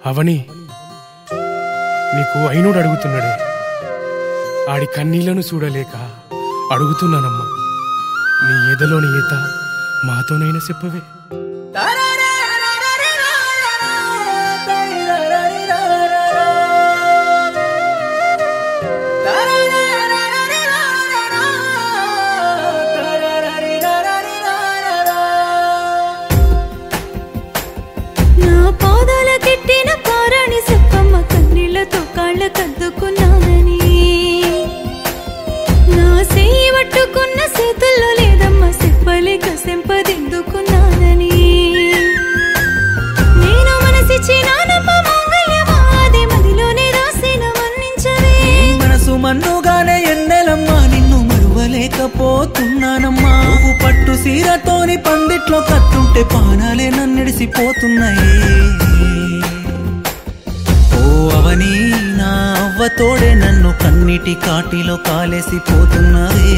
అవని నీకు అయినోడు అడుగుతున్నాడే ఆడి కన్నీళ్లను చూడలేక అడుగుతున్నానమ్మా నీ ఎదలోని ఈత మాతోనైనా చెప్పవే నా పాదాల కెట్టిన పారాణి చెప్పమ్మ కన్నీళ్లతో కాళ్ళ కద్దుకున్నానని నా సేయి పట్టుకున్న చేతుల్లో లేదమ్మ చెప్పలేక సెంపదిద్దుకున్నానని నేను మనసిచ్చినానమ్మ మాంగళ్యమాది మదిలోనే రాసిన మన్నించవే మనసు మన్నుగానే ఎన్నెలమ్మా నిన్ను మరువలేకపోతున్నానమ్మా నువ్వు పట్టు సీరతోని పందిట్లో కట్టుంటే పానాలే నన్నిడిసిపోతున్నాయి ఓ అవని నా అవ్వతోడే నన్ను కన్నిటి కాటిలో కాలేసిపోతున్నదే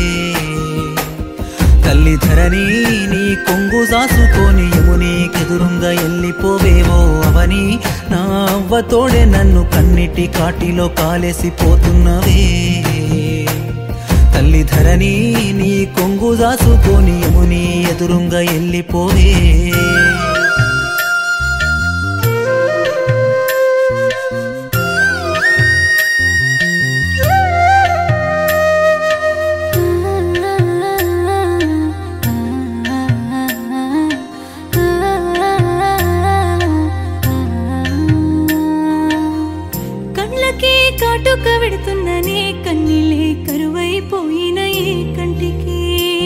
తల్లి ధరణి నీ కొంగు జాసుకొని యమునీకెదురుంగా ఎల్లిపోవేవో అవని నా అవ్వతోడే నన్ను కన్నిటి కాటిలో కాలేసిపోతున్నవే తల్లి ధరణి నీ కొంగు జాసుకొని యముని ఎదురుంగా ఎల్లిపోవే కళ్ళకి కాటుక పెడుతున్ననే కన్నీళ్ళే కరువైపోయిన ఏ కంటికి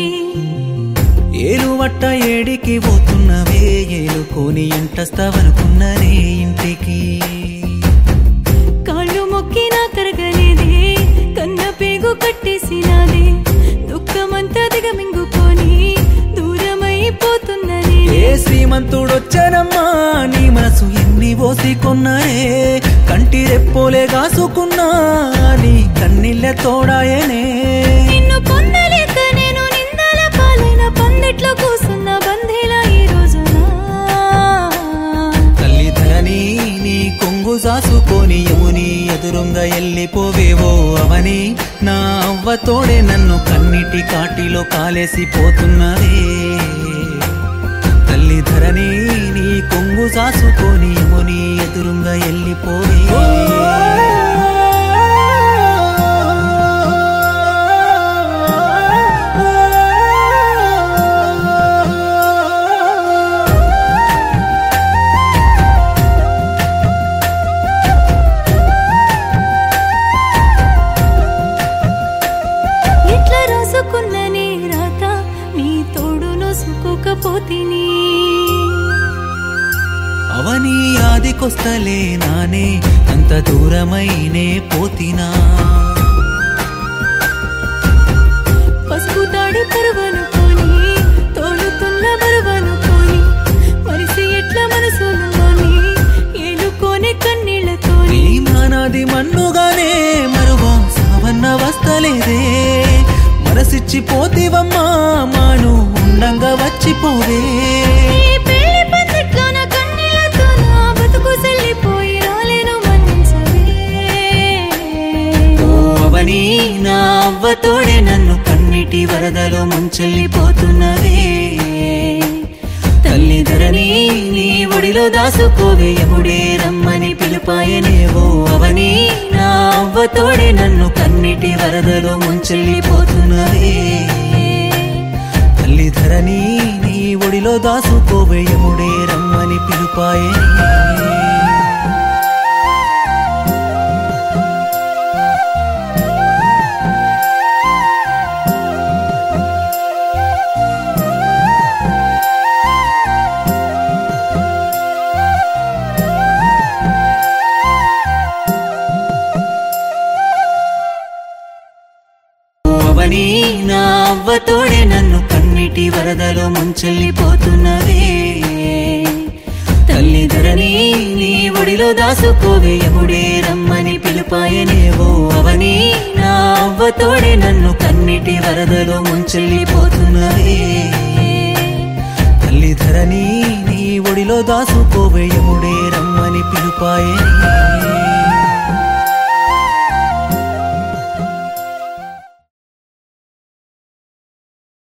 ఏలు వట్ట ఏడికి పోతున్నవే ఏలుకొని ఎంటస్తావనుకున్ననే ఇంటికి కాళ్ళు మొక్కినా కరగలేదే కన్న పేగు కట్టేసినాదే దుఃఖమంతా దిగమింగుకొని దూరమైపోతున్ననే ఏ శ్రీమంతుడొచ్చనమ్మా నీ మనసు ఎన్ని పోసి కొన్నాయే కంటి రెప్పోలే కాసుకున్నా నీ కన్నీళ్ళ తోడాయనే నిన్ను పొందలేక నేను నిందల పాలైన పందిట్లో కూసున్న బంధీలా ఈ రోజున తల్లి ధరణి నీ కొంగు జాసుకొని యముని ఎదురుంగా ఎల్లిపోవేవో అవని నా అవ్వతోడే నన్ను కన్నిటి కాటిలో కాలేసిపోతున్నదే తల్లి ధరణి నీ కొంగు జాసుకొని యముని ఎదురుంగా ఎల్లిపోవే ఎట్లా రాసుకున్న నీ రాత నీ తోడు నొసుకోకపోతిని అవని ఆదికొస్తలే నానే అంత దూరమైనే పోతినా పసుపు తాడి పరువనుకొని తోలుతున్న బరువనుకొని మనిషి ఎట్లా మనసులోని ఏలుకోని కన్నీళ్లతోని నీ మానాది మన్నుగానే మరువా సావన్న వస్తలేదే మనసిచ్చి పోతివమ్మా మాను ఉండంగా వచ్చిపోవే ఈ పెళ్లి పందిట్లోన కన్నీళ్లతో నా బతుకు చెల్లిపోయి రాలేను మన్నించవే ఓ అవని నా అవ్వతోడే నన్ను కన్నిటి వరదలో ముంచెల్లిపోతున్నదే తల్లి ధరణి నీ ఒడిలో దాసుకోవే యముడే రమ్మని పిలుపాయనేవో అవని నా అవ్వతోడే నన్ను కన్నిటి వరదలో ముంచెల్లిపోతున్నదే తల్లి ధరణి నీ ఒడిలో దాసుకోవే యముడే రమ్మని పిలుపాయనే అవని నా అవ్వతోడే నన్ను కన్నిటి వరదలో ముంచెల్లిపోతున్నదే తల్లి ధరణి నీ ఒడిలో దాసుకోవే యముడే రమ్మని పిలుపాయనేవో అవని నా అవ్వతోడే నన్ను కన్నిటి వరదలో ముంచెల్లిపోతున్నదే తల్లి ధరణి నీ ఒడిలో దాసుకోవేయముడే రమ్మని పిలుపాయనే